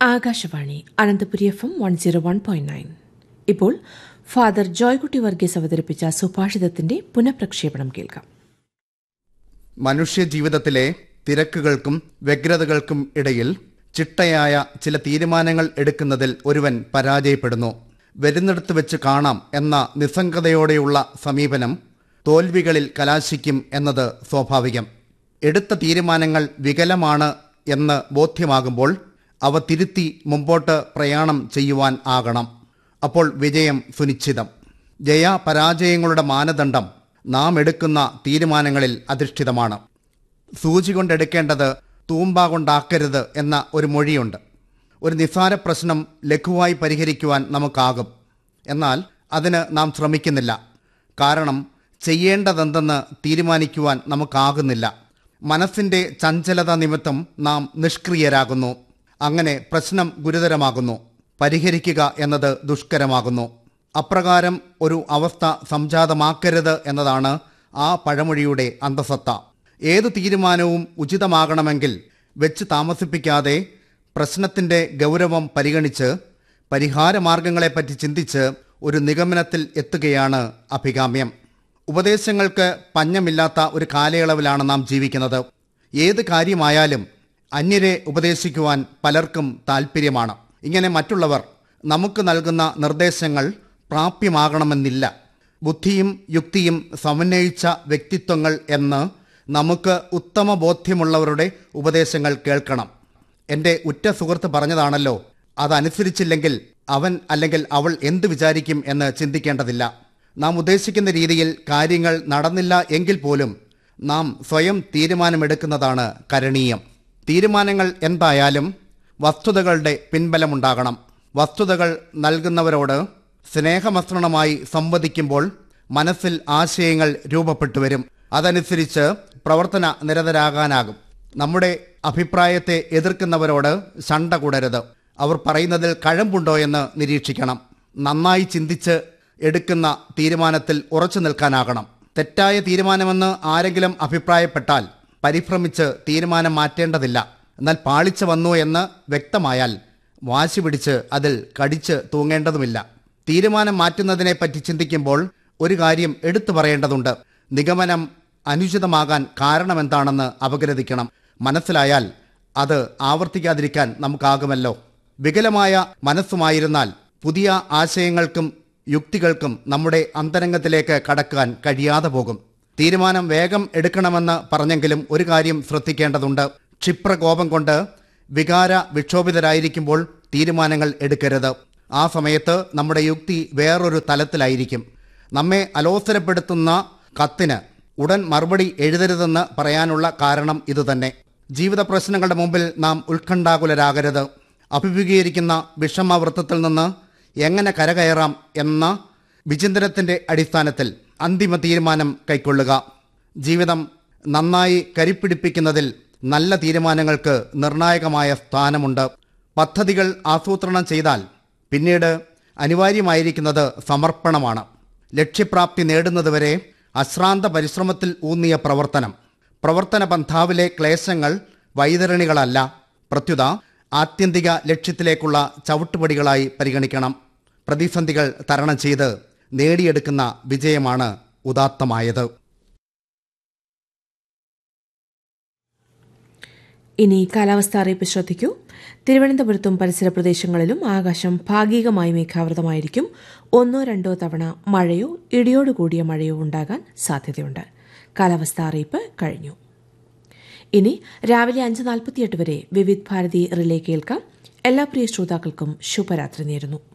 Akashvani Ananthapuri F M one zero one point nine ഇപ്പോൾ father Joykutty Varghese അവതരിപ്പിച്ച സുഭാഷിതത്തിന്റെ പുനഃപ്രക്ഷേപണം കേൾക്കാം മനുഷ്യജീവിതത്തിലെ തിരക്കുകൾക്കും വ്യഗ്രതകൾക്കും ഇടയിൽ ചിട്ടയായ ചില തീരുമാനങ്ങൾ എടുക്കുന്നതിൽ ഒരുവൻ പരാജയപ്പെടുന്നു വരുന്നിടത്ത് വെച്ച് കാണാം എന്ന നിസ്സംഗതയോടെയുള്ള സമീപനം തോൽവികളിൽ കലാശിക്കും എന്നത് സ്വാഭാവികം എടുത്ത തീരുമാനങ്ങൾ വികലമാണ് എന്ന് ബോധ്യമാകുമ്പോൾ അവ തിരുത്തി മുമ്പോട്ട് പ്രയാണം ചെയ്യുവാൻ ആകണം അപ്പോൾ വിജയം സുനിശ്ചിതം ജയ പരാജയങ്ങളുടെ മാനദണ്ഡം നാം എടുക്കുന്ന തീരുമാനങ്ങളിൽ അധിഷ്ഠിതമാണ് സൂചി കൊണ്ടെടുക്കേണ്ടത് തൂമ്പ കൊണ്ടാക്കരുത് എന്ന ഒരു മൊഴിയുണ്ട് ഒരു നിസ്സാര പ്രശ്നം ലഘുവായി പരിഹരിക്കുവാൻ നമുക്കാകും എന്നാൽ അതിന് നാം ശ്രമിക്കുന്നില്ല കാരണം ചെയ്യേണ്ടതെന്തെന്ന് തീരുമാനിക്കുവാൻ നമുക്കാകുന്നില്ല മനസ്സിന്റെ ചഞ്ചലത നിമിത്തം നാം നിഷ്ക്രിയരാകുന്നു അങ്ങനെ പ്രശ്നം ഗുരുതരമാകുന്നു പരിഹരിക്കുക എന്നത് ദുഷ്കരമാകുന്നു അപ്രകാരം ഒരു അവസ്ഥ സംജാതമാക്കരുത് എന്നതാണ് ആ പഴമൊഴിയുടെ അന്തസത്ത ഏതു തീരുമാനവും ഉചിതമാകണമെങ്കിൽ വെച്ച് താമസിപ്പിക്കാതെ പ്രശ്നത്തിന്റെ ഗൗരവം പരിഗണിച്ച് പരിഹാരമാർഗങ്ങളെപ്പറ്റി ചിന്തിച്ച് ഒരു നിഗമനത്തിൽ എത്തുകയാണ് അഭികാമ്യം ഉപദേശങ്ങൾക്ക് പഞ്ഞമില്ലാത്ത ഒരു കാലയളവിലാണ് നാം ജീവിക്കുന്നത് ഏത് കാര്യമായാലും അന്യരെ ഉപദേശിക്കുവാൻ പലർക്കും താൽപ്പര്യമാണ് ഇങ്ങനെ മറ്റുള്ളവർ നമുക്ക് നൽകുന്ന നിർദ്ദേശങ്ങൾ പ്രാപ്യമാകണമെന്നില്ല ബുദ്ധിയും യുക്തിയും സമന്വയിച്ച വ്യക്തിത്വങ്ങൾ എന്ന് നമുക്ക് ഉത്തമ ബോധ്യമുള്ളവരുടെ ഉപദേശങ്ങൾ കേൾക്കണം എൻ്റെ ഉറ്റ സുഹൃത്ത് പറഞ്ഞതാണല്ലോ അതനുസരിച്ചില്ലെങ്കിൽ അവൻ അല്ലെങ്കിൽ അവൾ എന്ത് വിചാരിക്കും എന്ന് ചിന്തിക്കേണ്ടതില്ല നാം ഉദ്ദേശിക്കുന്ന രീതിയിൽ കാര്യങ്ങൾ നടന്നില്ല എങ്കിൽ പോലും നാം സ്വയം തീരുമാനമെടുക്കുന്നതാണ് കരണീയം തീരുമാനങ്ങൾ എന്തായാലും വസ്തുതകളുടെ പിൻബലമുണ്ടാകണം വസ്തുതകൾ നൽകുന്നവരോട് സ്നേഹമസൃണമായി സംവദിക്കുമ്പോൾ മനസ്സിൽ ആശയങ്ങൾ രൂപപ്പെട്ടു വരും അതനുസരിച്ച് പ്രവർത്തന നിരതരാകാനാകും നമ്മുടെ അഭിപ്രായത്തെ എതിർക്കുന്നവരോട് ശണ്ട കൂടരുത് അവർ പറയുന്നതിൽ കഴമ്പുണ്ടോ എന്ന് നിരീക്ഷിക്കണം നന്നായി ചിന്തിച്ച് എടുക്കുന്ന തീരുമാനത്തിൽ ഉറച്ചു നിൽക്കാനാകണം തെറ്റായ തീരുമാനമെന്ന് ആരെങ്കിലും അഭിപ്രായപ്പെട്ടാൽ പരിഭ്രമിച്ച് തീരുമാനം മാറ്റേണ്ടതില്ല എന്നാൽ പാളിച്ച വന്നു എന്ന് വ്യക്തമായാൽ വാശി പിടിച്ച് അതിൽ കടിച്ച് തൂങ്ങേണ്ടതുമില്ല തീരുമാനം മാറ്റുന്നതിനെപ്പറ്റി ചിന്തിക്കുമ്പോൾ ഒരു കാര്യം എടുത്തു പറയേണ്ടതുണ്ട് നിഗമനം അനുചിതമാകാൻ കാരണമെന്താണെന്ന് അപഗ്രഥിക്കണം മനസ്സിലായാൽ അത് ആവർത്തിക്കാതിരിക്കാൻ നമുക്കാകുമല്ലോ വികലമായ മനസ്സുമായിരുന്നാൽ പുതിയ ആശയങ്ങൾക്കും യുക്തികൾക്കും നമ്മുടെ അന്തരംഗത്തിലേക്ക് കടക്കാൻ കഴിയാതെ പോകും തീരുമാനം വേഗം എടുക്കണമെന്ന് പറഞ്ഞെങ്കിലും ഒരു കാര്യം ശ്രദ്ധിക്കേണ്ടതുണ്ട് ക്ഷിപ്രകോപം കൊണ്ട് വികാര വിക്ഷോഭിതരായിരിക്കുമ്പോൾ തീരുമാനങ്ങൾ എടുക്കരുത് ആ സമയത്ത് നമ്മുടെ യുക്തി വേറൊരു തലത്തിലായിരിക്കും നമ്മെ അലോസരപ്പെടുത്തുന്ന കത്തിന് ഉടൻ മറുപടി എഴുതരുതെന്ന് പറയാനുള്ള കാരണം ഇതുതന്നെ ജീവിത പ്രശ്നങ്ങളുടെ മുമ്പിൽ നാം ഉത്കണ്ഠാകുലരാകരുത് അഭിമുഖീകരിക്കുന്ന വിഷമവൃത്തത്തിൽ നിന്ന് എങ്ങനെ കരകയറാം എന്ന വിചിന്തനത്തിന്റെ അടിസ്ഥാനത്തിൽ അന്തിമ തീരുമാനം കൈക്കൊള്ളുക ജീവിതം നന്നായി കരിപ്പിടിപ്പിക്കുന്നതിൽ നല്ല തീരുമാനങ്ങൾക്ക് നിർണായകമായ സ്ഥാനമുണ്ട് പദ്ധതികൾ ആസൂത്രണം ചെയ്താൽ പിന്നീട് അനിവാര്യമായിരിക്കുന്നത് സമർപ്പണമാണ് ലക്ഷ്യപ്രാപ്തി നേടുന്നതുവരെ അശ്രാന്ത പരിശ്രമത്തിൽ ഊന്നിയ പ്രവർത്തനം പ്രവർത്തന പന്ഥാവിലെ ക്ലേശങ്ങൾ വൈതരണികളല്ല പ്രത്യുത ആത്യന്തിക ലക്ഷ്യത്തിലേക്കുള്ള ചവിട്ടുപടികളായി പരിഗണിക്കണം പ്രതിസന്ധികൾ തരണം ചെയ്ത് നേടിയെടുക്കുന്ന വിജയമാണ് ഉദാത്തമായത് ഇനി കാലാവസ്ഥ അറിയിപ്പ് ശ്രദ്ധിക്കൂ തിരുവനന്തപുരത്തും പരിസര പ്രദേശങ്ങളിലും ആകാശം ഭാഗികമായി മേഘാവൃതമായിരിക്കും ഒന്നോ രണ്ടോ തവണ മഴയോ ഇടിയോടുകൂടിയ മഴയോ ഉണ്ടാകാൻ സാധ്യതയുണ്ട് കാലാവസ്ഥ അറിയിപ്പ് കഴിഞ്ഞു ഇനി രാവിലെ അഞ്ച് നാൽപ്പത്തിയെട്ട് വരെ വിവിധ് ഭാരതി റിലേ കേൾക്കാം എല്ലാ പ്രിയ ശ്രോതാക്കൾക്കും ശുഭരാത്രി നേരുന്നു